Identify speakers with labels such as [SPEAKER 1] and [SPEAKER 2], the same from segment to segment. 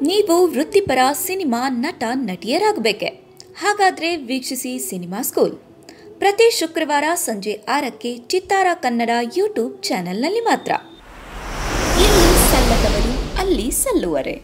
[SPEAKER 1] ನೀವು ವೃತ್ತಿಪರ ಸಿನಿಮಾ ನಟ ನಟಿಯರಾಗಬೇಕೆ ಹಾಗಾದ್ರೆ ವೀಕ್ಷಿಸಿ ಸಿನಿಮಾ ಸ್ಕೂಲ್ ಪ್ರತಿ ಶುಕ್ರವಾರ ಸಂಜೆ ಆರಕ್ಕೆ ಚಿತ್ತಾರ ಕನ್ನಡ ಯೂಟ್ಯೂಬ್ ಚಾನೆಲ್ನಲ್ಲಿ ಮಾತ್ರ ಇಲ್ಲಿ ಸಲ್ಲದವರು ಅಲ್ಲಿ ಸಲ್ಲುವರೆ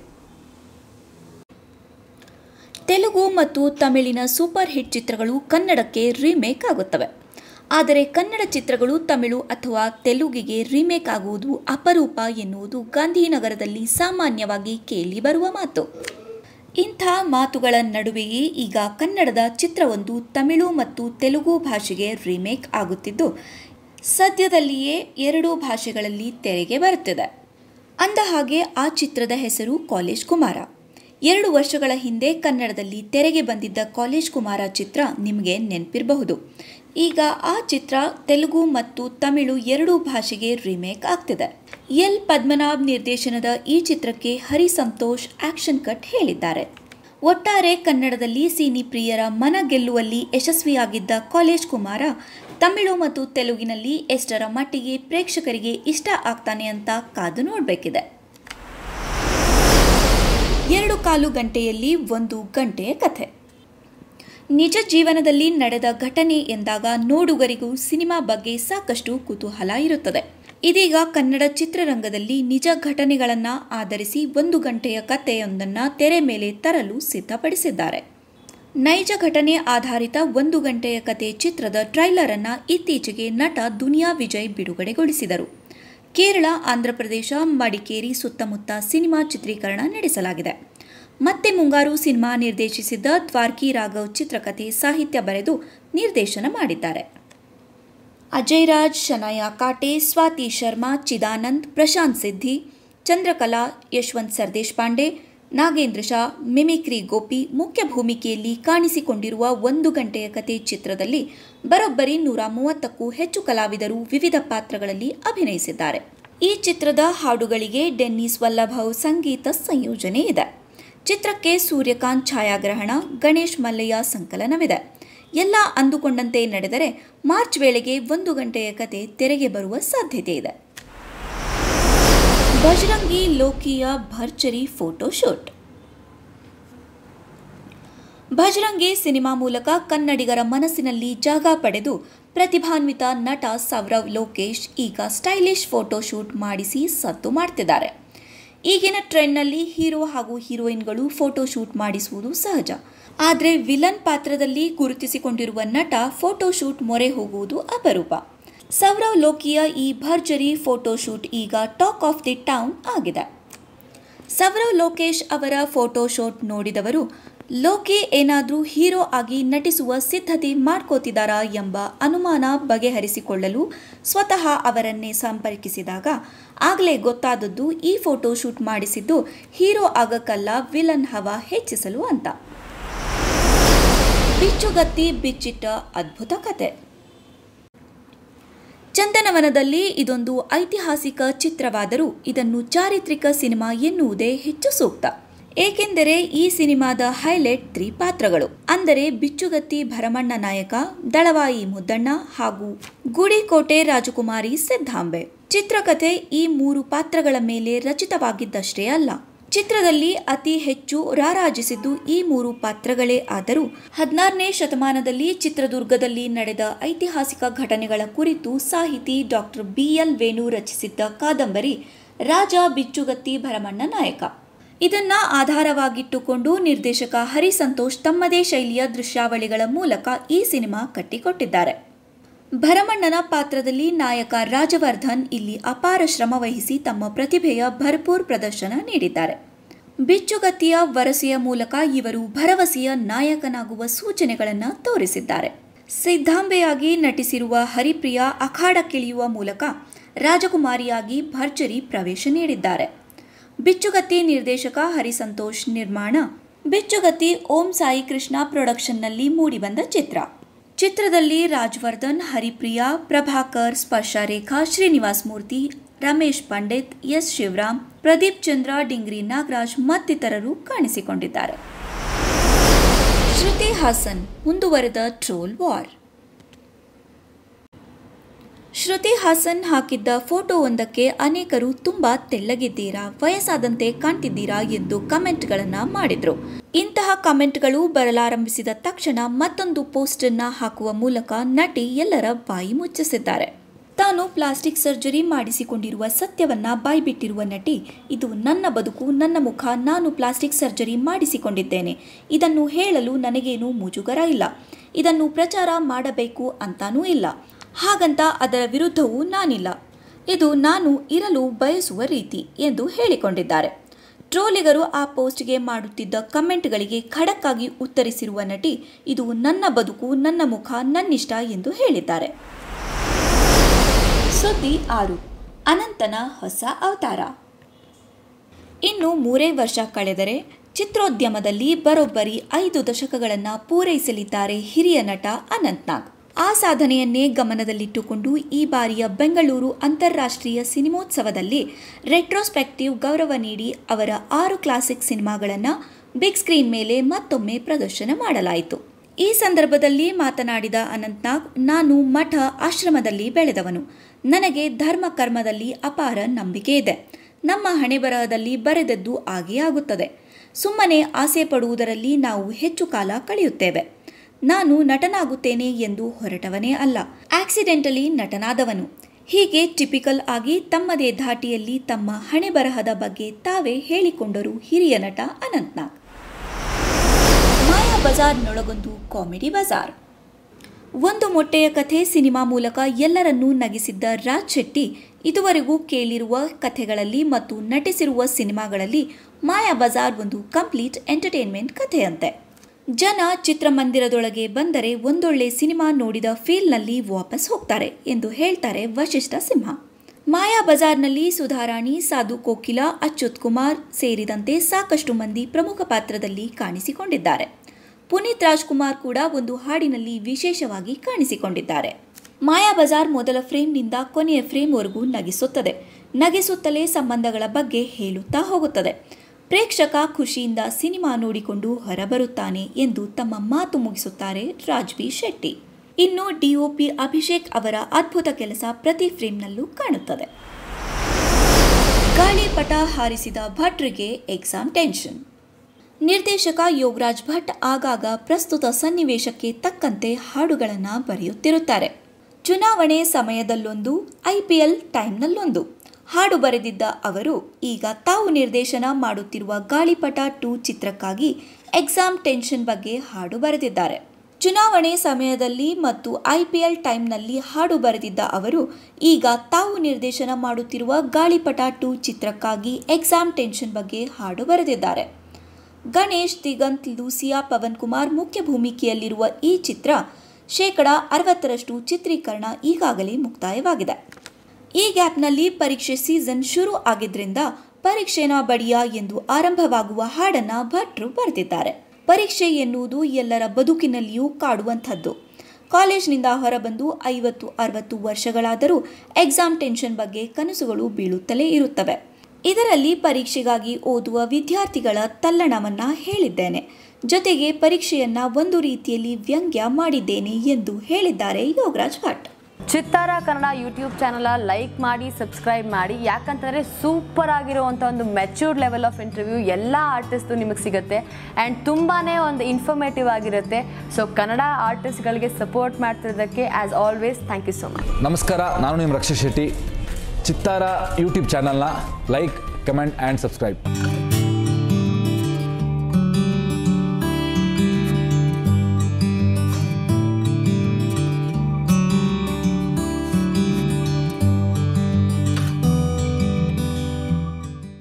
[SPEAKER 1] ತೆಲುಗು ಮತ್ತು ತಮಿಳಿನ ಸೂಪರ್ ಹಿಟ್ ಚಿತ್ರಗಳು ಕನ್ನಡಕ್ಕೆ ರೀಮೇಕ್ ಆಗುತ್ತವೆ ಆದರೆ ಕನ್ನಡ ಚಿತ್ರಗಳು ತಮಿಳು ಅಥವಾ ತೆಲುಗಿಗೆ ರೀಮೇಕ್ ಆಗುವುದು ಅಪರೂಪ ಎನ್ನುವುದು ಗಾಂಧಿನಗರದಲ್ಲಿ ಸಾಮಾನ್ಯವಾಗಿ ಕೇಳಿ ಬರುವ ಮಾತು ಇಂಥ ಮಾತುಗಳ ನಡುವೆಯೇ ಈಗ ಕನ್ನಡದ ಚಿತ್ರವೊಂದು ತಮಿಳು ಮತ್ತು ತೆಲುಗು ಭಾಷೆಗೆ ರೀಮೇಕ್ ಆಗುತ್ತಿದ್ದು ಸದ್ಯದಲ್ಲಿಯೇ ಎರಡೂ ಭಾಷೆಗಳಲ್ಲಿ ತೆರೆಗೆ ಬರುತ್ತಿದೆ ಅಂದ ಹಾಗೆ ಆ ಚಿತ್ರದ ಹೆಸರು ಕಾಲೇಜ್ ಕುಮಾರ ಎರಡು ವರ್ಷಗಳ ಹಿಂದೆ ಕನ್ನಡದಲ್ಲಿ ತೆರೆಗೆ ಬಂದಿದ್ದ ಕಾಲೇಜ್ ಕುಮಾರ ಚಿತ್ರ ನಿಮಗೆ ನೆನಪಿರಬಹುದು ಈಗ ಆ ಚಿತ್ರ ತೆಲುಗು ಮತ್ತು ತಮಿಳು ಎರಡೂ ಭಾಷೆಗೆ ರೀಮೇಕ್ ಆಗ್ತಿದೆ ಎಲ್ ಪದ್ಮನಾಭ್ ನಿರ್ದೇಶನದ ಈ ಚಿತ್ರಕ್ಕೆ ಹರಿ ಸಂತೋಷ್ ಆಕ್ಷನ್ ಕಟ್ ಹೇಳಿದ್ದಾರೆ ಒಟ್ಟಾರೆ ಕನ್ನಡದಲ್ಲಿ ಸಿನಿ ಪ್ರಿಯರ ಮನ ಗೆಲ್ಲುವಲ್ಲಿ ಯಶಸ್ವಿಯಾಗಿದ್ದ ಕಾಲೇಜ್ ಕುಮಾರ ತಮಿಳು ಮತ್ತು ತೆಲುಗಿನಲ್ಲಿ ಎಷ್ಟರ ಮಟ್ಟಿಗೆ ಪ್ರೇಕ್ಷಕರಿಗೆ ಇಷ್ಟ ಆಗ್ತಾನೆ ಅಂತ ಕಾದು ನೋಡಬೇಕಿದೆ ಎರಡು ಕಾಲು ಗಂಟೆಯಲ್ಲಿ ಒಂದು ಗಂಟೆಯ ಕಥೆ ನಿಜ ಜೀವನದಲ್ಲಿ ನಡೆದ ಘಟನೆ ಎಂದಾಗ ನೋಡುಗರಿಗೂ ಸಿನಿಮಾ ಬಗ್ಗೆ ಸಾಕಷ್ಟು ಕುತೂಹಲ ಇರುತ್ತದೆ ಇದೀಗ ಕನ್ನಡ ಚಿತ್ರರಂಗದಲ್ಲಿ ನಿಜ ಘಟನೆಗಳನ್ನು ಆಧರಿಸಿ ಒಂದು ಗಂಟೆಯ ಕಥೆಯೊಂದನ್ನು ತೆರೆ ಮೇಲೆ ತರಲು ಸಿದ್ಧಪಡಿಸಿದ್ದಾರೆ ನೈಜ ಘಟನೆ ಆಧಾರಿತ ಒಂದು ಗಂಟೆಯ ಕತೆ ಚಿತ್ರದ ಟ್ರೈಲರ್ ಅನ್ನ ಇತ್ತೀಚೆಗೆ ನಟ ದುನಿಯಾ ವಿಜಯ್ ಬಿಡುಗಡೆಗೊಳಿಸಿದರು ಕೇರಳ ಆಂಧ್ರಪ್ರದೇಶ ಮಡಿಕೇರಿ ಸುತ್ತಮುತ್ತ ಸಿನಿಮಾ ಚಿತ್ರೀಕರಣ ನಡೆಸಲಾಗಿದೆ ಮತ್ತೆ ಮುಂಗಾರು ಸಿನಿಮಾ ನಿರ್ದೇಶಿಸಿದ್ದ ದ್ವಾರ್ಕಿ ರಾಘವ್ ಚಿತ್ರಕಥೆ ಸಾಹಿತ್ಯ ಬರೆದು ನಿರ್ದೇಶನ ಮಾಡಿದ್ದಾರೆ ಅಜಯ್ ರಾಜ್ ಶನಾಯ ಕಾಟೆ ಸ್ವಾತಿ ಶರ್ಮಾ ಚಿದಾನಂದ್ ಪ್ರಶಾಂತ್ ಸಿದ್ಧಿ ಚಂದ್ರಕಲಾ ಯಶವಂತ್ ಸರ್ದೇಶ್ ಪಾಂಡೆ ನಾಗೇಂದ್ರ ಶಾ ಮಿಮಿಕ್ರಿ ಗೋಪಿ ಮುಖ್ಯ ಭೂಮಿಕೆಯಲ್ಲಿ ಕಾಣಿಸಿಕೊಂಡಿರುವ ಒಂದು ಗಂಟೆಯ ಕತೆ ಚಿತ್ರದಲ್ಲಿ ಬರೋಬ್ಬರಿ ನೂರ ಮೂವತ್ತಕ್ಕೂ ಹೆಚ್ಚು ಕಲಾವಿದರು ವಿವಿಧ ಪಾತ್ರಗಳಲ್ಲಿ ಅಭಿನಯಿಸಿದ್ದಾರೆ ಈ ಚಿತ್ರದ ಹಾಡುಗಳಿಗೆ ಡೆನ್ನಿಸ್ ವಲ್ಲಭವ್ ಸಂಗೀತ ಸಂಯೋಜನೆ ಇದೆ ಚಿತ್ರಕ್ಕೆ ಸೂರ್ಯಕಾಂತ್ ಛಾಯಾಗ್ರಹಣ ಗಣೇಶ್ ಮಲ್ಲಯ್ಯ ಸಂಕಲನವಿದೆ ಎಲ್ಲ ಅಂದುಕೊಂಡಂತೆ ನಡೆದರೆ ಮಾರ್ಚ್ ವೇಳೆಗೆ ಒಂದು ಗಂಟೆಯ ಕತೆ ತೆರೆಗೆ ಬರುವ ಸಾಧ್ಯತೆ ಇದೆ ಬಜರಂಗಿ ಲೋಕಿಯ ಭರ್ಜರಿ ಫೋಟೋಶೂಟ್ ಭಜರಂಗಿ ಸಿನಿಮಾ ಮೂಲಕ ಕನ್ನಡಿಗರ ಮನಸ್ಸಿನಲ್ಲಿ ಜಾಗ ಪಡೆದು ಪ್ರತಿಭಾನ್ವಿತ ನಟ ಸೌರವ್ ಲೋಕೇಶ್ ಈಗ ಸ್ಟೈಲಿಶ್ ಫೋಟೋಶೂಟ್ ಮಾಡಿಸಿ ಸದ್ದು ಮಾಡ್ತಿದ್ದಾರೆ ಈಗಿನ ಟ್ರೆಂಡ್ನಲ್ಲಿ ಹೀರೋ ಹಾಗೂ ಹೀರೋಯಿನ್ಗಳು ಫೋಟೋಶೂಟ್ ಮಾಡಿಸುವುದು ಸಹಜ ಆದರೆ ವಿಲನ್ ಪಾತ್ರದಲ್ಲಿ ಗುರುತಿಸಿಕೊಂಡಿರುವ ನಟ ಫೋಟೋಶೂಟ್ ಮೊರೆ ಹೋಗುವುದು ಅಪರೂಪ ಸೌರವ್ ಲೋಕಿಯ ಈ ಭರ್ಜರಿ ಫೋಟೋಶೂಟ್ ಈಗ ಟಾಕ್ ಆಫ್ ದಿ ಟೌನ್ ಆಗಿದೆ ಸೌರವ್ ಲೋಕೇಶ್ ಅವರ ಫೋಟೋಶೂಟ್ ನೋಡಿದವರು ಲೋಕಿ ಏನಾದರೂ ಹೀರೋ ಆಗಿ ನಟಿಸುವ ಸಿದ್ಧತೆ ಮಾಡ್ಕೋತಿದ್ದಾರಾ ಎಂಬ ಅನುಮಾನ ಬಗೆಹರಿಸಿಕೊಳ್ಳಲು ಸ್ವತಃ ಅವರನ್ನೇ ಸಂಪರ್ಕಿಸಿದಾಗ ಆಗಲೇ ಗೊತ್ತಾದದ್ದು ಈ ಫೋಟೋಶೂಟ್ ಮಾಡಿಸಿದ್ದು ಹೀರೋ ಆಗಕ್ಕಲ್ಲ ವಿಲನ್ ಹವಾ ಹೆಚ್ಚಿಸಲು ಅಂತ ಬಿಚ್ಚುಗತ್ತಿ ಬಿಚ್ಚಿಟ್ಟ ಅದ್ಭುತ ಕತೆ ಚಂದನವನದಲ್ಲಿ ಇದೊಂದು ಐತಿಹಾಸಿಕ ಚಿತ್ರವಾದರೂ ಇದನ್ನು ಚಾರಿತ್ರಿಕ ಸಿನಿಮಾ ಎನ್ನುವುದೇ ಹೆಚ್ಚು ಸೂಕ್ತ ಏಕೆಂದರೆ ಈ ಸಿನಿಮಾದ ಹೈಲೈಟ್ ತ್ರೀ ಪಾತ್ರಗಳು ಅಂದರೆ ಬಿಚ್ಚುಗತ್ತಿ ಭರಮಣ್ಣ ನಾಯಕ ದಳವಾಯಿ ಮುದ್ದಣ್ಣ ಹಾಗೂ ಗುಡಿಕೋಟೆ ರಾಜಕುಮಾರಿ ಸಿದ್ದಾಂಬೆ ಚಿತ್ರಕಥೆ ಈ ಮೂರು ಪಾತ್ರಗಳ ಮೇಲೆ ರಚಿತವಾಗಿದ್ದಷ್ಟೇ ಅಲ್ಲ ಚಿತ್ರದಲ್ಲಿ ಅತಿ ಹೆಚ್ಚು ರಾರಾಜಿಸಿದ್ದು ಈ ಮೂರು ಪಾತ್ರಗಳೇ ಆದರೂ ಹದಿನಾರನೇ ಶತಮಾನದಲ್ಲಿ ಚಿತ್ರದುರ್ಗದಲ್ಲಿ ನಡೆದ ಐತಿಹಾಸಿಕ ಘಟನೆಗಳ ಕುರಿತು ಸಾಹಿತಿ ಡಾಕ್ಟರ್ ಬಿ ಎಲ್ ವೇಣು ರಚಿಸಿದ್ದ ಕಾದಂಬರಿ ರಾಜ ಬಿಚ್ಚುಗತ್ತಿ ಭರಮಣ್ಣ ನಾಯಕ ಇದನ್ನ ಆಧಾರವಾಗಿಟ್ಟುಕೊಂಡು ನಿರ್ದೇಶಕ ಹರಿ ಸಂತೋಷ್ ತಮ್ಮದೇ ಶೈಲಿಯ ದೃಶ್ಯಾವಳಿಗಳ ಮೂಲಕ ಈ ಸಿನಿಮಾ ಕಟ್ಟಿಕೊಟ್ಟಿದ್ದಾರೆ ಭರಮಣ್ಣನ ಪಾತ್ರದಲ್ಲಿ ನಾಯಕ ರಾಜವರ್ಧನ್ ಇಲ್ಲಿ ಅಪಾರ ಶ್ರಮ ವಹಿಸಿ ತಮ್ಮ ಪ್ರತಿಭೆಯ ಭರ್ಪೂರ್ ಪ್ರದರ್ಶನ ನೀಡಿದ್ದಾರೆ ಬಿಚ್ಚುಗತ್ತಿಯ ವರಸೆಯ ಮೂಲಕ ಇವರು ಭರವಸೆಯ ನಾಯಕನಾಗುವ ಸೂಚನೆಗಳನ್ನು ತೋರಿಸಿದ್ದಾರೆ ಸಿದ್ಧಾಂಬೆಯಾಗಿ ನಟಿಸಿರುವ ಹರಿಪ್ರಿಯಾ ಅಖಾಡಕ್ಕಿಳಿಯುವ ಮೂಲಕ ರಾಜಕುಮಾರಿಯಾಗಿ ಭರ್ಜರಿ ಪ್ರವೇಶ ನೀಡಿದ್ದಾರೆ ಬಿಚ್ಚುಗತ್ತಿ ನಿರ್ದೇಶಕ ಹರಿಸಂತೋಷ್ ನಿರ್ಮಾಣ ಬಿಚ್ಚುಗತ್ತಿ ಓಂ ಸಾಯಿ ಕೃಷ್ಣ ಪ್ರೊಡಕ್ಷನ್ನಲ್ಲಿ ಮೂಡಿಬಂದ ಚಿತ್ರ ಚಿತ್ರದಲ್ಲಿ ರಾಜವರ್ಧನ್ ಹರಿಪ್ರಿಯಾ ಪ್ರಭಾಕರ್ ಸ್ಪರ್ಶರೇಖಾ ಶ್ರೀನಿವಾಸ್ ಮೂರ್ತಿ ರಮೇಶ್ ಪಂಡಿತ್ ಎಸ್ ಶಿವರಾಮ್ ಪ್ರದೀಪ್ ಚಂದ್ರ ಡಿಂಗ್ರಿ ನಾಗರಾಜ್ ಮತ್ತಿತರರು ಕಾಣಿಸಿಕೊಂಡಿದ್ದಾರೆ ಶ್ರುತಿ ಹಾಸನ್ ಮುಂದುವರೆದ ಟ್ರೋಲ್ ವಾರ್ ಶ್ರುತಿ ಹಾಸನ್ ಹಾಕಿದ್ದ ಫೋಟೋವೊಂದಕ್ಕೆ ಅನೇಕರು ತುಂಬಾ ತೆಳ್ಳಗಿದ್ದೀರಾ ವಯಸ್ಸಾದಂತೆ ಕಾಣ್ತಿದ್ದೀರಾ ಎಂದು ಕಮೆಂಟ್ಗಳನ್ನ ಮಾಡಿದ್ರು ಇಂತಹ ಕಮೆಂಟ್ಗಳು ಬರಲಾರಂಭಿಸಿದ ತಕ್ಷಣ ಮತ್ತೊಂದು ಪೋಸ್ಟ್ ಅನ್ನ ಹಾಕುವ ಮೂಲಕ ನಟಿ ಎಲ್ಲರ ಬಾಯಿ ಮುಚ್ಚಿಸಿದ್ದಾರೆ ತಾನು ಪ್ಲಾಸ್ಟಿಕ್ ಸರ್ಜರಿ ಮಾಡಿಸಿಕೊಂಡಿರುವ ಸತ್ಯವನ್ನ ಬಾಯ್ಬಿಟ್ಟಿರುವ ನಟಿ ಇದು ನನ್ನ ಬದುಕು ನನ್ನ ಮುಖ ನಾನು ಪ್ಲಾಸ್ಟಿಕ್ ಸರ್ಜರಿ ಮಾಡಿಸಿಕೊಂಡಿದ್ದೇನೆ ಇದನ್ನು ಹೇಳಲು ನನಗೇನು ಮುಜುಗರ ಇಲ್ಲ ಇದನ್ನು ಪ್ರಚಾರ ಮಾಡಬೇಕು ಅಂತಾನೂ ಇಲ್ಲ ಹಾಗಂತ ಅದರ ವಿರುದ್ಧವೂ ನಾನಿಲ್ಲ ಇದು ನಾನು ಇರಲು ಬಯಸುವ ರೀತಿ ಎಂದು ಹೇಳಿಕೊಂಡಿದ್ದಾರೆ ಟ್ರೋಲಿಗರು ಆ ಪೋಸ್ಟ್ಗೆ ಮಾಡುತ್ತಿದ್ದ ಕಮೆಂಟ್ಗಳಿಗೆ ಖಡಕ್ ಆಗಿ ಉತ್ತರಿಸಿರುವ ನಟಿ ಇದು ನನ್ನ ಬದುಕು ನನ್ನ ಮುಖ ನನ್ನಿಷ್ಟ ಎಂದು ಹೇಳಿದ್ದಾರೆ ಸುದ್ದಿ ಆರು ಅನಂತನ ಹೊಸ ಅವತಾರ ಇನ್ನು ಮೂರೇ ವರ್ಷ ಕಳೆದರೆ ಚಿತ್ರೋದ್ಯಮದಲ್ಲಿ ಬರೋಬ್ಬರಿ ಐದು ದಶಕಗಳನ್ನು ಪೂರೈಸಲಿದ್ದಾರೆ ಹಿರಿಯ ನಟ ಅನಂತ್ನಾಗ್ ಆ ಸಾಧನೆಯನ್ನೇ ಗಮನದಲ್ಲಿಟ್ಟುಕೊಂಡು ಈ ಬಾರಿಯ ಬೆಂಗಳೂರು ಅಂತಾರಾಷ್ಟ್ರೀಯ ಸಿನಿಮೋತ್ಸವದಲ್ಲಿ ರೆಟ್ರೋಸ್ಪೆಕ್ಟಿವ್ ಗೌರವ ನೀಡಿ ಅವರ ಆರು ಕ್ಲಾಸಿಕ್ ಸಿನಿಮಾಗಳನ್ನು ಬಿಗ್ ಸ್ಕ್ರೀನ್ ಮೇಲೆ ಮತ್ತೊಮ್ಮೆ ಪ್ರದರ್ಶನ ಮಾಡಲಾಯಿತು ಈ ಸಂದರ್ಭದಲ್ಲಿ ಮಾತನಾಡಿದ ಅನಂತ್ನಾಗ್ ನಾನು ಮಠ ಆಶ್ರಮದಲ್ಲಿ ಬೆಳೆದವನು ನನಗೆ ಧರ್ಮ ಕರ್ಮದಲ್ಲಿ ಅಪಾರ ನಂಬಿಕೆ ಇದೆ ನಮ್ಮ ಹಣೆಬರಹದಲ್ಲಿ ಬರೆದದ್ದು ಆಗೇ ಆಗುತ್ತದೆ ಸುಮ್ಮನೆ ಆಸೆ ಪಡುವುದರಲ್ಲಿ ನಾವು ಹೆಚ್ಚು ಕಾಲ ಕಳೆಯುತ್ತೇವೆ ನಾನು ನಟನಾಗುತ್ತೇನೆ ಎಂದು ಹೊರಟವನೇ ಅಲ್ಲ ಆಕ್ಸಿಡೆಂಟಲಿ ನಟನಾದವನು ಹೀಗೆ ಟಿಪಿಕಲ್ ಆಗಿ ತಮ್ಮದೇ ಧಾಟಿಯಲ್ಲಿ ತಮ್ಮ ಹಣೆಬರಹದ ಬಗ್ಗೆ ತಾವೇ ಹೇಳಿಕೊಂಡರು ಹಿರಿಯ ನಟ ಅನಂತ್ನಾಗ್ ಮಾಯಾ ಬಜಾರ್ನೊಳಗೊಂದು ಕಾಮಿಡಿ ಬಜಾರ್ ಒಂದು ಮೊಟ್ಟೆಯ ಕಥೆ ಸಿನಿಮಾ ಮೂಲಕ ಎಲ್ಲರನ್ನೂ ನಗಿಸಿದ್ದ ರಾಜ್ ಶೆಟ್ಟಿ ಇದುವರೆಗೂ ಕೇಳಿರುವ ಕಥೆಗಳಲ್ಲಿ ಮತ್ತು ನಟಿಸಿರುವ ಸಿನಿಮಾಗಳಲ್ಲಿ ಮಾಯಾ ಬಜಾರ್ ಒಂದು ಕಂಪ್ಲೀಟ್ ಎಂಟರ್ಟೈನ್ಮೆಂಟ್ ಕಥೆಯಂತೆ ಜನ ಚಿತ್ರಮಂದಿರದೊಳಗೆ ಬಂದರೆ ಒಂದೊಳ್ಳೆ ಸಿನಿಮಾ ನೋಡಿದ ಫೀಲ್ನಲ್ಲಿ ವಾಪಸ್ ಹೋಗ್ತಾರೆ ಎಂದು ಹೇಳ್ತಾರೆ ವಶಿಷ್ಠ ಸಿಂಹ ಮಾಯಾ ಬಜಾರ್ನಲ್ಲಿ ಸುಧಾರಾಣಿ ಸಾಧು ಕೋಕಿಲ ಅಚ್ಯುತ್ ಕುಮಾರ್ ಸೇರಿದಂತೆ ಸಾಕಷ್ಟು ಮಂದಿ ಪ್ರಮುಖ ಪಾತ್ರದಲ್ಲಿ ಕಾಣಿಸಿಕೊಂಡಿದ್ದಾರೆ ಪುನೀತ್ ರಾಜ್ಕುಮಾರ್ ಕೂಡ ಒಂದು ಹಾಡಿನಲ್ಲಿ ವಿಶೇಷವಾಗಿ ಕಾಣಿಸಿಕೊಂಡಿದ್ದಾರೆ ಮಾಯಾ ಬಜಾರ್ ಮೊದಲ ಫ್ರೇಮ್ನಿಂದ ಕೊನೆಯ ಫ್ರೇಮ್ವರೆಗೂ ನಗಿಸುತ್ತದೆ ನಗಿಸುತ್ತಲೇ ಸಂಬಂಧಗಳ ಬಗ್ಗೆ ಹೇಳುತ್ತಾ ಹೋಗುತ್ತದೆ ಪ್ರೇಕ್ಷಕ ಖುಷಿಯಿಂದ ಸಿನಿಮಾ ನೋಡಿಕೊಂಡು ಹೊರಬರುತ್ತಾನೆ ಎಂದು ತಮ್ಮ ಮಾತು ಮುಗಿಸುತ್ತಾರೆ ರಾಜ್ಬಿ ಶೆಟ್ಟಿ ಇನ್ನು ಡಿಒಪಿ ಅಭಿಷೇಕ್ ಅವರ ಅದ್ಭುತ ಕೆಲಸ ಪ್ರತಿ ಫ್ರೇಮ್ನಲ್ಲೂ ಕಾಣುತ್ತದೆ ಗಾಳಿಪಟ ಹಾರಿಸಿದ ಭಟ್ರಿಗೆ ಎಕ್ಸಾಮ್ ಟೆನ್ಷನ್ ನಿರ್ದೇಶಕ ಯೋಗರಾಜ್ ಭಟ್ ಆಗಾಗ ಪ್ರಸ್ತುತ ಸನ್ನಿವೇಶಕ್ಕೆ ತಕ್ಕಂತೆ ಹಾಡುಗಳನ್ನು ಬರೆಯುತ್ತಿರುತ್ತಾರೆ ಚುನಾವಣೆ ಸಮಯದಲ್ಲೊಂದು ಐಪಿಎಲ್ ಟೈಮ್ನಲ್ಲೊಂದು ಹಾಡು ಬರೆದಿದ್ದ ಅವರು ಈಗ ತಾವು ನಿರ್ದೇಶನ ಮಾಡುತ್ತಿರುವ ಗಾಳಿಪಟ ಟೂ ಚಿತ್ರಕ್ಕಾಗಿ ಎಕ್ಸಾಮ್ ಟೆನ್ಷನ್ ಬಗ್ಗೆ ಹಾಡು ಬರೆದಿದ್ದಾರೆ ಚುನಾವಣೆ ಸಮಯದಲ್ಲಿ ಮತ್ತು ಐಪಿಎಲ್ ಟೈಮ್ನಲ್ಲಿ ಹಾಡು ಬರೆದಿದ್ದ ಅವರು ಈಗ ತಾವು ನಿರ್ದೇಶನ ಮಾಡುತ್ತಿರುವ ಗಾಳಿಪಟ ಟೂ ಚಿತ್ರಕ್ಕಾಗಿ ಎಕ್ಸಾಮ್ ಟೆನ್ಷನ್ ಬಗ್ಗೆ ಹಾಡು ಬರೆದಿದ್ದಾರೆ ಗಣೇಶ್ ದಿಗಂತ್ ಲೂಸಿಯಾ ಪವನ್ ಕುಮಾರ್ ಮುಖ್ಯ ಭೂಮಿಕೆಯಲ್ಲಿರುವ ಈ ಚಿತ್ರ ಶೇಕಡ ಅರವತ್ತರಷ್ಟು ಚಿತ್ರೀಕರಣ ಈಗಾಗಲೇ ಮುಕ್ತಾಯವಾಗಿದೆ ಈ ಗ್ಯಾಪ್ನಲ್ಲಿ ಪರೀಕ್ಷೆ ಸೀಸನ್ ಶುರು ಆಗಿದ್ರಿಂದ ಪರೀಕ್ಷೆನ ಬಡಿಯ ಎಂದು ಆರಂಭವಾಗುವ ಹಾಡನ್ನ ಭಟ್ರು ಬರೆದಿದ್ದಾರೆ ಪರೀಕ್ಷೆ ಎನ್ನುವುದು ಎಲ್ಲರ ಬದುಕಿನಲ್ಲಿಯೂ ಕಾಡುವಂಥದ್ದು ಕಾಲೇಜ್ನಿಂದ ಹೊರಬಂದು ಐವತ್ತು ಅರವತ್ತು ವರ್ಷಗಳಾದರೂ ಎಕ್ಸಾಮ್ ಟೆನ್ಷನ್ ಬಗ್ಗೆ ಕನಸುಗಳು ಬೀಳುತ್ತಲೇ ಇರುತ್ತವೆ ಇದರಲ್ಲಿ ಪರೀಕ್ಷೆಗಾಗಿ ಓದುವ ವಿದ್ಯಾರ್ಥಿಗಳ ತಲ್ಲಣವನ್ನ ಹೇಳಿದ್ದೇನೆ ಜೊತೆಗೆ ಪರೀಕ್ಷೆಯನ್ನ ಒಂದು ರೀತಿಯಲ್ಲಿ ವ್ಯಂಗ್ಯ ಮಾಡಿದ್ದೇನೆ ಎಂದು ಹೇಳಿದ್ದಾರೆ Yogaraj Bhat
[SPEAKER 2] Chittara Kannada YouTube channel like ಮಾಡಿ ಸಬ್ಸ್ಕ್ರೈಬ್ ಮಾಡಿ ಯಾಕಂತಂದರೆ ಸೂಪರ್ ಆಗಿರುವಂಥ ಒಂದು ಮೆಚ್ಯೂರ್ಡ್ ಲೆವೆಲ್ ಆಫ್ ಇಂಟರ್ವ್ಯೂ ಎಲ್ಲ ಆರ್ಟಿಸ್ಟು ನಿಮಗೆ ಸಿಗುತ್ತೆ ಆ್ಯಂಡ್ ತುಂಬಾ ಒಂದು ಇನ್ಫಾರ್ಮೇಟಿವ್ ಆಗಿರುತ್ತೆ ಸೊ ಕನ್ನಡ ಆರ್ಟಿಸ್ಟ್ಗಳಿಗೆ ಸಪೋರ್ಟ್ ಮಾಡ್ತಿರೋದಕ್ಕೆ as always thank you so much
[SPEAKER 3] ನಮಸ್ಕಾರ ನಾನು ನಿಮ್ಮ ರಕ್ಷಾ ಶೆಟ್ಟಿ ಚಿತ್ತಾರ ಯೂಟ್ಯೂಬ್ ಚಾನಲ್ನ ಲೈಕ್ ಕಮೆಂಟ್ ಆ್ಯಂಡ್ ಸಬ್ಸ್ಕ್ರೈಬ್